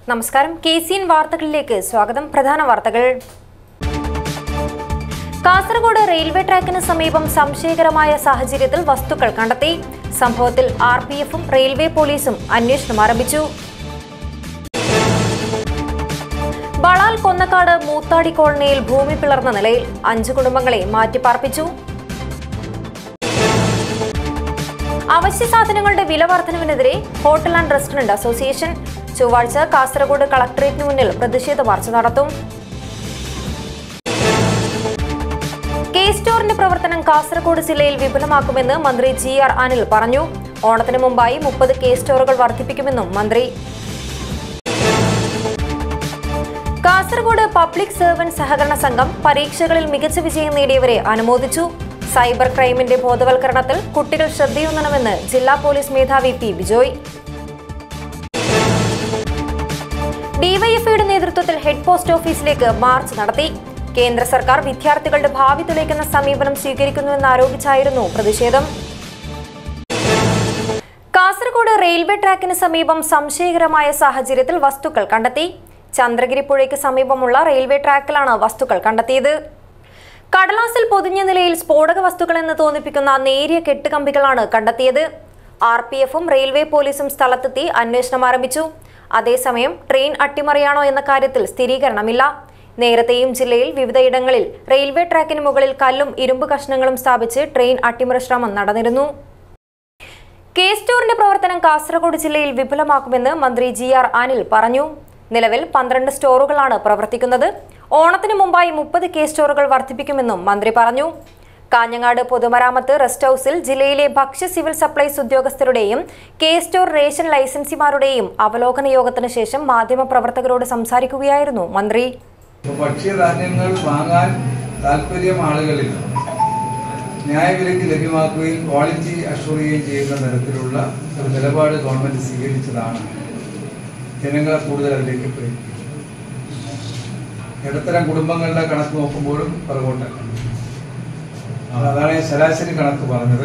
നമസ്കാരം K C N വാർത്തകളിലേക്ക് സ്വാഗതം പ്രധാന വാർത്തകൾ കാസർഗോഡ് റെയിൽവേ ട്രാക്കിന് സമീപം സംശയകരമായ സാഹചര്യത്തിൽ വസ്തുക്കൾ കണ്ടെത്തി സംഭവത്തിൽ ആർ പി എഫും റെയിൽവേ പോലീസും അന്വേഷണം ആരംഭിച്ചു ബളാൽ കൊന്നക്കാട് മൂത്താടി കോളനിയിൽ ഭൂമി പിളർന്ന നിലയിൽ അഞ്ചു കുടുംബങ്ങളെ മാറ്റിപ്പാർപ്പിച്ചു അവശ്യ സാധനങ്ങളുടെ വില വർധനവിനെതിരെ ഹോട്ടൽ ആൻഡ് റെസ്റ്റോറന്റ് അസോസിയേഷൻ ചൊവ്വാഴ്ച കാസർഗോഡ് കളക്ടറേറ്റിന് മുന്നിൽ പ്രതിഷേധ മാർച്ച് നടത്തും കെ സ്റ്റോറിന്റെ പ്രവർത്തനം കാസർഗോഡ് ജില്ലയിൽ വിപുലമാക്കുമെന്ന് മന്ത്രി ജി ആർ അനിൽ പറഞ്ഞു ഓണത്തിന് മുമ്പായി മുപ്പത് കെ സ്റ്റോറുകൾ വർദ്ധിപ്പിക്കുമെന്നും മന്ത്രി കാസർഗോഡ് പബ്ലിക് സർവന്റ് സഹകരണ സംഘം പരീക്ഷകളിൽ മികച്ച വിജയം നേടിയവരെ അനുമോദിച്ചു സൈബർ ക്രൈമിന്റെ ബോധവൽക്കരണത്തിൽ കുട്ടികൾ ശ്രദ്ധയൂന്നണമെന്ന് ജില്ലാ പോലീസ് മേധാവി പി ബിജോയ് ഡിവൈഎഫ്ഐയുടെ നേതൃത്വത്തിൽ ഹെഡ് പോസ്റ്റ് ഓഫീസിലേക്ക് മാർച്ച് നടത്തി കേന്ദ്ര സർക്കാർ വിദ്യാർത്ഥികളുടെ ഭാവി തുലയ്ക്കുന്ന സമീപനം സ്വീകരിക്കുന്നുവെന്ന് ആരോപിച്ചായിരുന്നു പ്രതിഷേധം കാസർഗോഡ് റെയിൽവേ ട്രാക്കിന് സമീപം സംശയകരമായ സാഹചര്യത്തിൽ വസ്തുക്കൾ കണ്ടെത്തി ചന്ദ്രഗിരി പുഴയ്ക്ക് സമീപമുള്ള റെയിൽവേ ട്രാക്കിലാണ് വസ്തുക്കൾ കണ്ടെത്തിയത് കടലാസിൽ പൊതിഞ്ഞ നിലയിൽ സ്ഫോടക വസ്തുക്കളെന്ന് തോന്നിപ്പിക്കുന്ന നേരിയ കെട്ടുകമ്പികളാണ് കണ്ടെത്തിയത് ആർ പി എഫും റെയിൽവേ പോലീസും സ്ഥലത്തെത്തി അന്വേഷണം ആരംഭിച്ചു അതേസമയം ട്രെയിൻ അട്ടിമറിയാണോ എന്ന കാര്യത്തിൽ സ്ഥിരീകരണമില്ല നേരത്തെയും ജില്ലയിൽ വിവിധയിടങ്ങളിൽ റെയിൽവേ ട്രാക്കിന് മുകളിൽ കല്ലും ഇരുമ്പ് കഷ്ണങ്ങളും സ്ഥാപിച്ച് ട്രെയിൻ അട്ടിമറി ശ്രമം നടന്നിരുന്നു കെ സ്റ്റോറിന്റെ പ്രവർത്തനം കാസർഗോഡ് ജില്ലയിൽ വിപുലമാക്കുമെന്ന് മന്ത്രി ജി ആർ അനിൽ പറഞ്ഞു നിലവിൽ പന്ത്രണ്ട് സ്റ്റോറുകളാണ് പ്രവർത്തിക്കുന്നത് ഓണത്തിന് മുമ്പായി മുപ്പത് കെ സ്റ്റോറുകൾ വർദ്ധിപ്പിക്കുമെന്നും മന്ത്രി പറഞ്ഞു കാഞ്ഞങ്ങാട് പൊതുമരാമത്ത് റെസ്റ്റ് ഹൌസിൽ ജില്ലയിലെ ഭക്ഷ്യ സിവിൽ സപ്ലൈസ് ഉദ്യോഗസ്ഥരുടെയും കെ സ്റ്റോർ റേഷൻ ലൈസൻസിമാരുടെയും അവലോകന യോഗത്തിന് ശേഷം മാധ്യമപ്രവർത്തകരോട് സംസാരിക്കുകയായിരുന്നു മന്ത്രി ഭക്ഷ്യധാന്യങ്ങൾ വാങ്ങാൻ താല്പര്യം ആളുകളിൽ ന്യായവിലയ്ക്ക് ലഭ്യമാക്കുകയും ക്വാളിറ്റി അഷ്വർ ചെയ്യുകയും ചെയ്യുന്ന തരത്തിലുള്ള ഒരു നിലപാട് ഗവൺമെന്റ് സ്വീകരിച്ചതാണ് ജനങ്ങളെ കൂടുതൽ അതിലേക്ക് പ്രേരിപ്പിക്കുന്നത് ഇടത്തരം കുടുംബങ്ങളുടെ കണക്ക് നോക്കുമ്പോഴും പുറകോട്ടല്ല അതാണ് ഞാൻ ശരാശരി കണക്ക് പറഞ്ഞത്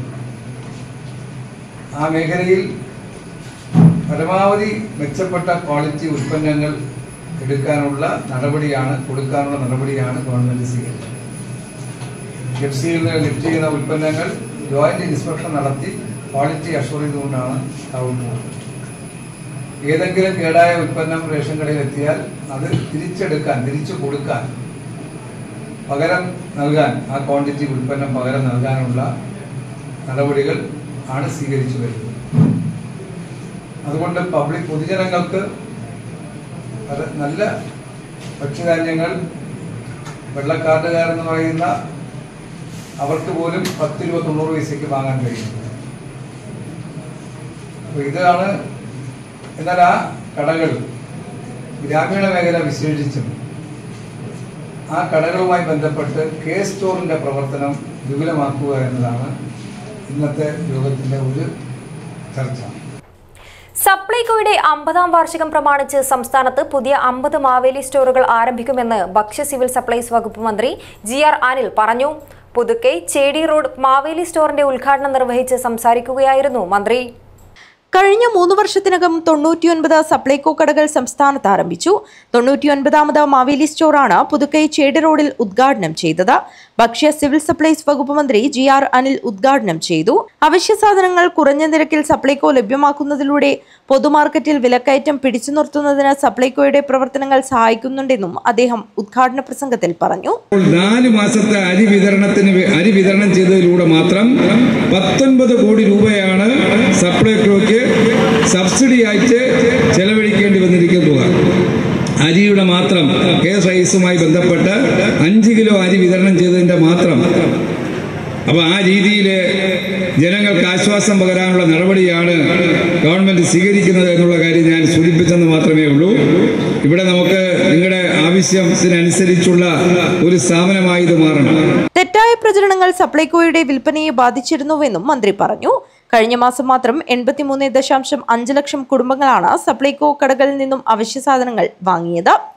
ആ മേഖലയിൽ പരമാവധി മെച്ചപ്പെട്ട ക്വാളിറ്റി ഉൽപ്പന്നങ്ങൾ എടുക്കാനുള്ള നടപടിയാണ് കൊടുക്കാനുള്ള നടപടിയാണ് ഗവൺമെന്റ് സ്വീകരിച്ചത് എഫ് സിയിൽ നിന്ന് ലിഫ്റ്റ് ചെയ്യുന്ന ഉൽപ്പന്നങ്ങൾ ജോയിന്റ് ഇൻസ്പെക്ഷൻ നടത്തി ക്വാളിറ്റി അഷ്വർ ചെയ്തുകൊണ്ടാണ് ആവുന്നത് ഏതെങ്കിലും കേടായ ഉൽപ്പന്നം റേഷൻ കടയിൽ എത്തിയാൽ അത് തിരിച്ചെടുക്കാൻ തിരിച്ചു കൊടുക്കാൻ പകരം നൽകാൻ ആ ക്വാണ്ടിറ്റി ഉൽപ്പന്നം പകരം നൽകാനുള്ള നടപടികൾ ആണ് സ്വീകരിച്ചു വരുന്നത് അതുകൊണ്ട് പബ്ലിക് പൊതുജനങ്ങൾക്ക് അത് നല്ല ഭക്ഷ്യധാന്യങ്ങൾ വെള്ളക്കാർഡുകാരെന്ന് പറയുന്ന അവർക്ക് പോലും പത്ത് രൂപ തൊണ്ണൂറ് പൈസയ്ക്ക് വാങ്ങാൻ കഴിയും അപ്പോൾ ഇതാണ് എന്നാൽ ആ കടകൾ ഗ്രാമീണ മേഖല വിശേഷിച്ചും ആ കടകളുമായി ബന്ധപ്പെട്ട് കെ സ്റ്റോറിന്റെ പ്രവർത്തനം വിപുലമാക്കുക എന്നതാണ് ഇന്നത്തെ യോഗത്തിന്റെ ഒരു ചർച്ച സപ്ലൈകോയുടെ അമ്പതാം വാർഷികം പ്രമാണിച്ച് സംസ്ഥാനത്ത് പുതിയ അമ്പത് മാവേലി സ്റ്റോറുകൾ ആരംഭിക്കുമെന്ന് ഭക്ഷ്യ സിവിൽ സപ്ലൈസ് വകുപ്പ് മന്ത്രി ജി ആർ അനിൽ പറഞ്ഞു പുതുക്കൈ ചേടി റോഡ് മാവേലി സ്റ്റോറിന്റെ ഉദ്ഘാടനം നിർവഹിച്ച് സംസാരിക്കുകയായിരുന്നു മന്ത്രി കഴിഞ്ഞ മൂന്ന് വർഷത്തിനകം തൊണ്ണൂറ്റിയൊൻപത് സപ്ലൈകോ കടകൾ സംസ്ഥാനത്ത് ആരംഭിച്ചു തൊണ്ണൂറ്റിയൊൻപതാമത് മാവേലി സ്റ്റോറാണ് പുതുക്കൈ ചേടി റോഡിൽ ഉദ്ഘാടനം ചെയ്തത് ഭക്ഷ്യ സിവിൽ സപ്ലൈസ് വകുപ്പ് മന്ത്രി ജി ആർ അനിൽ ഉദ്ഘാടനം ചെയ്തു അവശ്യ സാധനങ്ങൾ കുറഞ്ഞ നിരക്കിൽ സപ്ലൈകോ ലഭ്യമാക്കുന്നതിലൂടെ പൊതുമാർക്കറ്റിൽ വിലക്കയറ്റം പിടിച്ചു നിർത്തുന്നതിന് സപ്ലൈകോയുടെ പ്രവർത്തനങ്ങൾ സഹായിക്കുന്നുണ്ടെന്നും അദ്ദേഹം ഉദ്ഘാടന പ്രസംഗത്തിൽ പറഞ്ഞു നാല് മാസത്തെ അരി വിതരണത്തിന് വേ- അരി വിതരണം ചെയ്തതിലൂടെ മാത്രം പത്തൊൻപത് കോടി രൂപയാണ് സപ്ലൈകോയ്ക്ക് സബ്സിഡി ആയിട്ട് ചെലവഴിക്കേണ്ടി വന്നിരിക്കുന്ന തുക അരിയുടെ മാത്രം കെ എസ് ഐസുമായി ബന്ധപ്പെട്ട് അഞ്ച് കിലോ അരി വിതരണം ചെയ്തതിന്റെ മാത്രം അപ്പൊ ആ രീതിയിൽ ജനങ്ങൾക്ക് ആശ്വാസം പകരാനുള്ള നടപടിയാണ് ഗവൺമെന്റ് സ്വീകരിക്കുന്നത് എന്നുള്ള കാര്യം ഞാൻ സൂചിപ്പിച്ചെന്ന് മാത്രമേ ഉള്ളൂ ഇവിടെ നമുക്ക് നിങ്ങളുടെ ആവശ്യത്തിനനുസരിച്ചുള്ള ഒരു സ്ഥാപനമായി ഇത് മാറണം തെറ്റായ പ്രചരണങ്ങൾ സപ്ലൈകോയുടെ വിൽപ്പനയെ ബാധിച്ചിരുന്നുവെന്നും മന്ത്രി പറഞ്ഞു കഴിഞ്ഞ മാസം മാത്രം എൺപത്തിമൂന്ന് ദശാംശം അഞ്ച് ലക്ഷം കുടുംബങ്ങളാണ് സപ്ലൈകോ കടകളിൽ നിന്നും അവശ്യ സാധനങ്ങൾ വാങ്ങിയത്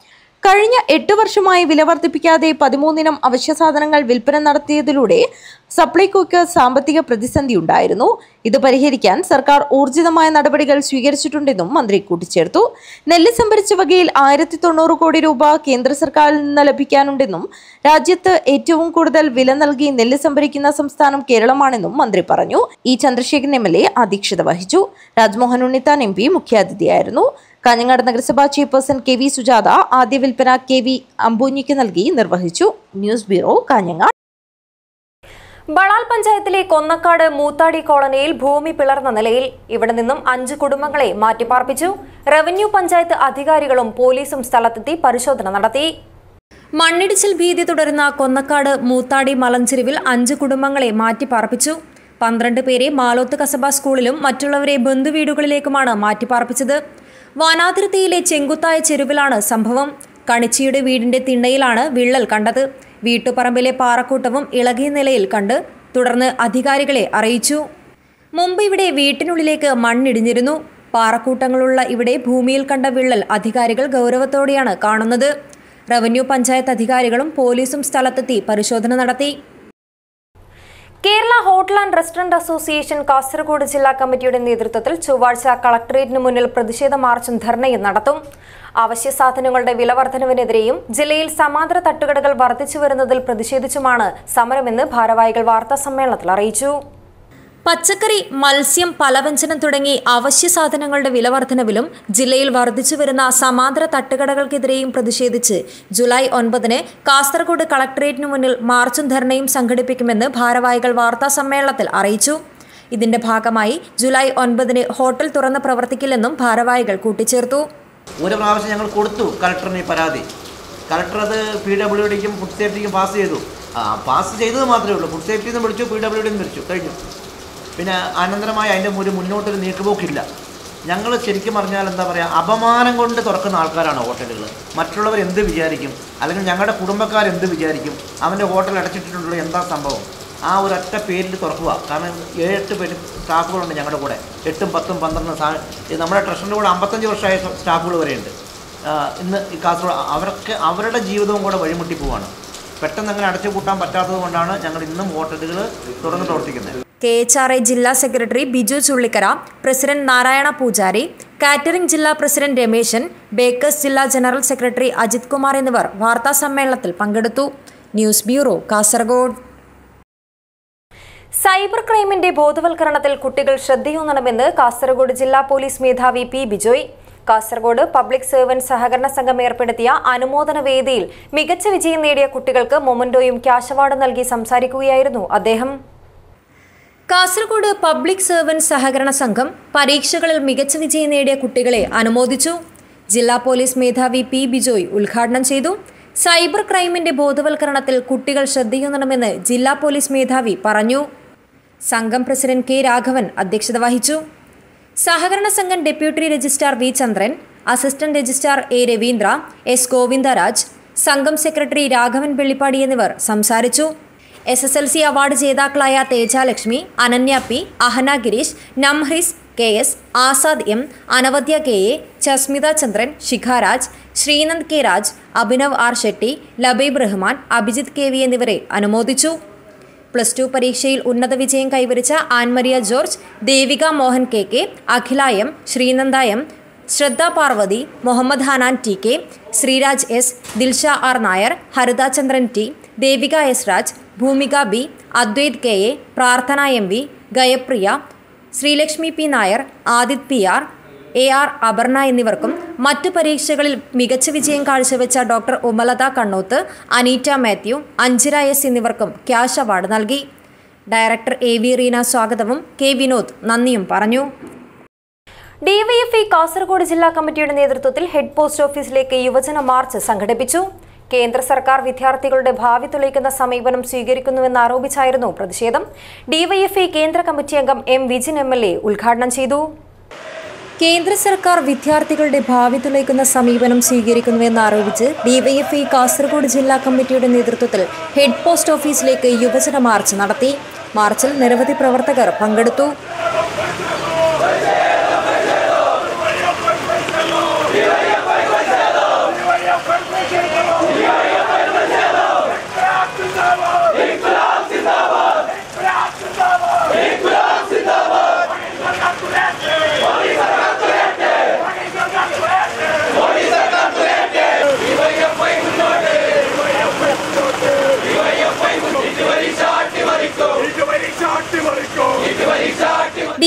കഴിഞ്ഞ എട്ട് വർഷമായി വില വർദ്ധിപ്പിക്കാതെ പതിമൂന്നിനം അവശ്യ സാധനങ്ങൾ വിൽപ്പന നടത്തിയതിലൂടെ സപ്ലൈകോയ്ക്ക് സാമ്പത്തിക പ്രതിസന്ധി ഉണ്ടായിരുന്നു ഇത് പരിഹരിക്കാൻ സർക്കാർ ഊർജിതമായ നടപടികൾ സ്വീകരിച്ചിട്ടുണ്ടെന്നും മന്ത്രി കൂട്ടിച്ചേർത്തു നെല്ല് സംഭരിച്ച വകയിൽ ആയിരത്തി തൊണ്ണൂറ് കോടി രൂപ കേന്ദ്ര സർക്കാരിൽ നിന്ന് ലഭിക്കാനുണ്ടെന്നും രാജ്യത്ത് ഏറ്റവും കൂടുതൽ വില നൽകി നെല്ല് സംഭരിക്കുന്ന സംസ്ഥാനം കേരളമാണെന്നും മന്ത്രി പറഞ്ഞു E Chandrasekharan M L A അധ്യക്ഷത വഹിച്ചു രാജ്മോഹൻ ഉണ്ണിത്താൻ എം പി മുഖ്യാതിഥിയായിരുന്നു കാഞ്ഞങ്ങാട് നഗരസഭാ ചെയർപേഴ്സൺ കെ വി സുജാത ആദ്യ വിൽപ്പന കെ വി അമ്പൂഞ്ഞിക്ക് നൽകി നിർവഹിച്ചു ന്യൂസ് ബ്യൂറോ കാഞ്ഞങ്ങാട് ബളാൽ പഞ്ചായത്തിലെ കൊന്നക്കാട് മൂത്താടി കോളനിയിൽ ഭൂമി പിളർന്ന നിലയിൽ ഇവിടെ നിന്നും അഞ്ച് കുടുംബങ്ങളെ മാറ്റിപ്പാർപ്പിച്ചു റവന്യൂ പഞ്ചായത്ത് അധികാരികളും പോലീസും സ്ഥലത്തെത്തി പരിശോധന നടത്തി മണ്ണിടിച്ചിൽ ഭീതി തുടരുന്ന കൊന്നക്കാട് മൂത്താടി മലഞ്ചെരുവിൽ അഞ്ച് കുടുംബങ്ങളെ മാറ്റിപ്പാർപ്പിച്ചു പന്ത്രണ്ട് പേരെ മാലോത്ത് കസബ സ്കൂളിലും മറ്റുള്ളവരെ ബന്ധുവീടുകളിലേക്കുമാണ് മാറ്റിപ്പാർപ്പിച്ചത് വനാതിർത്തിയിലെ ചെങ്കുത്തായ ചെരുവിലാണ് സംഭവം കണിച്ചിയുടെ വീടിന്റെ തിണ്ണയിലാണ് വിള്ളൽ കണ്ടത് വീട്ടുപറമ്പിലെ പാറക്കൂട്ടവും ഇളകിയ നിലയിൽ കണ്ട് തുടർന്ന് അധികാരികളെ അറിയിച്ചു മുമ്പ് ഇവിടെ വീട്ടിനുള്ളിലേക്ക് മണ്ണിടിഞ്ഞിരുന്നു പാറക്കൂട്ടങ്ങളുള്ള ഇവിടെ ഭൂമിയിൽ കണ്ട വിള്ളൽ അധികാരികൾ ഗൗരവത്തോടെയാണ് കാണുന്നത് റവന്യൂ പഞ്ചായത്ത് അധികാരികളും പോലീസും സ്ഥലത്തെത്തി പരിശോധന നടത്തി Kerala hotel and restaurant association Kasaragod ജില്ലാ കമ്മിറ്റിയുടെ നേതൃത്വത്തിൽ ചൊവ്വാഴ്ച കളക്ടറേറ്റിന് മുന്നിൽ പ്രതിഷേധ മാർച്ചും ധർണയും നടത്തും അവശ്യ സാധനങ്ങളുടെ വിലവർദ്ധനവിനെതിരെയും ജില്ലയിൽ സമാന്തര തട്ടുകടകൾ വർദ്ധിച്ചു വരുന്നതിൽ പ്രതിഷേധിച്ചുമാണ് സമരമെന്ന് ഭാരവാഹികൾ വാർത്താ സമ്മേളനത്തിൽ അറിയിച്ചു പച്ചക്കറി മത്സ്യം പലവ്യഞ്ജനം തുടങ്ങി അവശ്യ സാധനങ്ങളുടെ വിലവർദ്ധനവിലും ജില്ലയിൽ വർദ്ധിച്ചു വരുന്ന സമാന്തര തട്ടുകടകൾക്കെതിരെയും പ്രതിഷേധിച്ച് ജൂലൈ ഒൻപതിന് കാസർഗോഡ് കളക്ടറേറ്റിനു മുന്നിൽ മാർച്ചും ധർണയും സംഘടിപ്പിക്കുമെന്ന് ഭാരവാഹികൾ വാർത്താ സമ്മേളനത്തിൽ അറിയിച്ചു ഇതിന്റെ ഭാഗമായി ജൂലൈ ഒൻപതിന് ഹോട്ടൽ തുറന്ന് പ്രവർത്തിക്കില്ലെന്നും ഭാരവാഹികൾ കൂട്ടിച്ചേർത്തു ഒരു പ്രാവശ്യം ഞങ്ങൾ കൊടുത്തു കളക്ടറിന് ഈ പരാതി കളക്ടർ അത് പി ഡബ്ല്യു ഡിക്കും ഫുഡ് സേഫ്റ്റിക്കും പാസ് ചെയ്തു ആ പാസ് ചെയ്തത് മാത്രമേ ഉള്ളൂ ഫുഡ് സേഫ്റ്റിയിൽ നിന്ന് വിളിച്ചു പി ഡബ്ല്യു ഡിന്ന് വിളിച്ചു കഴിഞ്ഞു പിന്നെ അനന്തരമായി അതിൻ്റെ ഒരു മുന്നോട്ടൊരു നീക്കുപോക്കില്ല ഞങ്ങൾ ശരിക്കും പറഞ്ഞാൽ എന്താ പറയുക അപമാനം കൊണ്ട് തുറക്കുന്ന ആൾക്കാരാണ് ഹോട്ടലുകൾ മറ്റുള്ളവർ എന്ത് വിചാരിക്കും അല്ലെങ്കിൽ ഞങ്ങളുടെ കുടുംബക്കാർ എന്ത് വിചാരിക്കും അവൻ്റെ ഹോട്ടൽ അടച്ചിട്ടിട്ടുള്ള എന്താ സംഭവം ആ ഒരൊറ്റ പേരിൽ തുറക്കുക കാരണം ഏഴെട്ട് പേര് സ്റ്റാഫുകളുണ്ട് ഞങ്ങളുടെ കൂടെ എട്ടും പത്തും പന്ത്രണ്ടും സാ ഇത് നമ്മുടെ ട്രഷറിൻ്റെ കൂടെ അമ്പത്തഞ്ച് വർഷമായ സ്റ്റാഫുകൾ വരെയുണ്ട് ആ, ഇന്ന് ഈ കാസർഗോഡ് അവർക്ക് അവരുടെ ജീവിതവും കൂടെ വഴിമുട്ടി പോവാണ് പെട്ടെന്ന് അങ്ങനെ അടച്ചു കൂട്ടാൻ പറ്റാത്തത് കൊണ്ടാണ് ഞങ്ങൾ ഇന്നും ഹോട്ടലുകൾ തുറന്ന് പ്രവർത്തിക്കുന്നത് കെ എച്ച് ആർ ഐ ജില്ലാ secretary Biju Chullikkara president Narayana Poojari catering ജില്ലാ പ്രസിഡന്റ് രമേശൻ ബേക്കേഴ്സ് ജില്ലാ ജനറൽ സെക്രട്ടറി അജിത് കുമാർ എന്നിവർ വാർത്താ സമ്മേളനത്തിൽ പങ്കെടുത്തു ന്യൂസ് ബ്യൂറോ കാസർഗോഡ് സൈബർ ക്രൈമിന്റെ ബോധവൽക്കരണത്തിൽ കുട്ടികൾ ശ്രദ്ധയൂന്നണമെന്ന് കാസർഗോഡ് ജില്ലാ പോലീസ് മേധാവി P Bijoy Kasaragod public servant സഹകരണ സംഘം ഏർപ്പെടുത്തിയ അനുമോദന വേദിയിൽ മികച്ച വിജയം നേടിയ കുട്ടികൾക്ക് മൊമന്റോയും ക്യാഷ് അവാർഡ് നൽകി സംസാരിക്കുകയായിരുന്നു അദ്ദേഹം കാസർഗോഡ് പബ്ലിക് സർവന്റ് സഹകരണ സംഘം പരീക്ഷകളിൽ മികച്ച വിജയം നേടിയ കുട്ടികളെ അനുമോദിച്ചു ജില്ലാ പോലീസ് മേധാവി പി ബിജോയ് ഉദ്ഘാടനം ചെയ്തു സൈബർ ക്രൈമിന്റെ ബോധവൽക്കരണത്തിൽ കുട്ടികൾ ശ്രദ്ധയൂന്നണമെന്ന് ജില്ലാ പോലീസ് മേധാവി പറഞ്ഞു സംഘം പ്രസിഡന്റ് കെ രാഘവൻ അധ്യക്ഷത വഹിച്ചു സഹകരണ സംഘം deputy registrar V Chandran assistant registrar A Raveendra S Govindaraj സംഘം സെക്രട്ടറി രാഘവൻ വെള്ളിപ്പാടി എന്നിവർ സംസാരിച്ചു S S L C award ജേതാക്കളായ Thejalakshmi Ananya P Ahana Gireesh Namhris K S Azad M Anavadya K A Chasmitha Chandran Shikharaj Sreenand K Raj Abhinav R Shetty Labeeb Rahman Abhijith K V എന്നിവരെ അനുമോദിച്ചു പ്ലസ് ടു പരീക്ഷയിൽ ഉന്നത വിജയം കൈവരിച്ച Annmaria George Devika Mohan K K Akhila M Sreenanda M Shraddha Parvathy Muhammad Hanan T K Sreeraj S Dilsha R Nair Haritha Chandran T Devika S Raj Bhoomika B Advaith K A Prarthana M V Gayapriya Sreelakshmi P Nair Adith P R A R Aparna എന്നിവർക്കും മറ്റു പരീക്ഷകളിൽ മികച്ച വിജയം കാഴ്ചവെച്ച doctor Umalatha Kannoth Aneetta Mathew Anjira S എന്നിവർക്കും ക്യാഷ് അവാർഡ് നൽകി ഡയറക്ടർ എ വി റീന സ്വാഗതവും കെ വിനോദ് നന്ദിയും പറഞ്ഞു ഡിവൈഎഫ്ഐ കാസർഗോഡ് ജില്ലാ കമ്മിറ്റിയുടെ നേതൃത്വത്തിൽ ഹെഡ് പോസ്റ്റ് ഓഫീസിലേക്ക് യുവജന മാർച്ച് സംഘടിപ്പിച്ചു കേന്ദ്ര സർക്കാർ വിദ്യാർത്ഥികളുടെ ഭാവി തെളിയിക്കുന്ന സമീപനം സ്വീകരിക്കുന്നുവെന്ന് ആരോപിച്ചായിരുന്നു പ്രതിഷേധം ഡിവൈഎഫ്ഐ കേന്ദ്ര കമ്മിറ്റി അംഗം M Vijin M L A ഉദ്ഘാടനം ചെയ്തു കേന്ദ്ര സർക്കാർ വിദ്യാർത്ഥികളുടെ ഭാവി തുളയ്ക്കുന്ന സമീപനം സ്വീകരിക്കുന്നുവെന്ന് ആരോപിച്ച് ഡിവൈഎഫ്ഐ കാസർഗോഡ് ജില്ലാ കമ്മിറ്റിയുടെ നേതൃത്വത്തിൽ ഹെഡ് പോസ്റ്റ് ഓഫീസിലേക്ക് യുവജന മാർച്ച് നടത്തി മാർച്ചിൽ നിരവധി പ്രവർത്തകർ പങ്കെടുത്തു DYFI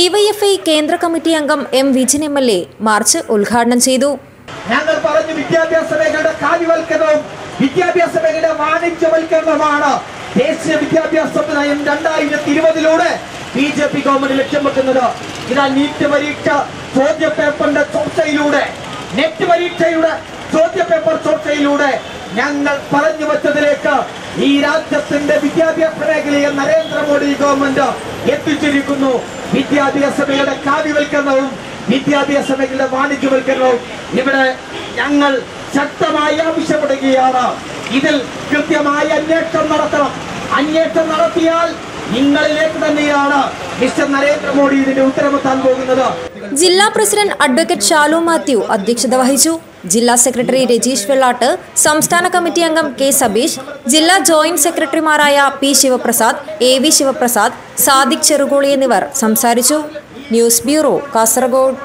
ഡിവൈഎഫ്ഐ കേന്ദ്ര കമ്മിറ്റി അംഗം M Vijin M L A march ഉദ്ഘാടനം ചെയ്തു ഞങ്ങൾ പറഞ്ഞു വിദ്യാഭ്യാസ മേഖലയുടെ കാവ്യവൽക്കരണവും വിദ്യാഭ്യാസ മേഖലയുടെ വാണിജ്യവൽക്കരണമാണ് ദേശീയ വിദ്യാഭ്യാസ നയം രണ്ടായിരത്തി ഇരുപതിലൂടെ ബി ജെ പി ഗവൺമെന്റ് ലക്ഷ്യം വെക്കുന്നത് ഇതാ നീറ്റ് പരീക്ഷ ചോദ്യ പേപ്പറിന്റെ ചർച്ചയിലൂടെ നെറ്റ് പരീക്ഷയുടെ ചോദ്യ പേപ്പർ ചർച്ചയിലൂടെ ഞങ്ങൾ പറഞ്ഞു വെച്ചതിലേക്ക് ഈ രാജ്യത്തിന്റെ വിദ്യാഭ്യാസ മേഖലയെ നരേന്ദ്രമോദി ഗവൺമെന്റ് എത്തിച്ചിരിക്കുന്നു വിദ്യാഭ്യാസ മേഖലയുടെ കാവ്യവൽക്കരണവും വിദ്യാഭ്യാസ മേഖലയുടെ വാണിജ്യവൽക്കരണവും ഇവിടെ ഞങ്ങൾ ശക്തമായി ആവശ്യപ്പെടുകയാണ് ഇതിൽ കൃത്യമായ അന്വേഷണം നടത്തണം അന്വേഷണം നടത്തിയാൽ നിങ്ങളിലേക്ക് തന്നെയാണ് മിസ്റ്റർ നരേന്ദ്രമോദി ഇതിന്റെ ഉത്തരവെത്താൻ പോകുന്നത് ജില്ലാ പ്രസിഡന്റ് അഡ്വക്കേറ്റ് ഷാലു മാത്യു അധ്യക്ഷത വഹിച്ചു ജില്ലാ സെക്രട്ടറി രജീഷ് വെള്ളാട്ട് സംസ്ഥാന കമ്മിറ്റി അംഗം കെ സബീഷ് ജില്ലാ ജോയിന്റ് സെക്രട്ടറിമാരായ P Sivaprasad A V Sivaprasad Sadiq Cherukoli എന്നിവർ സംസാരിച്ചു news bureau Kasaragod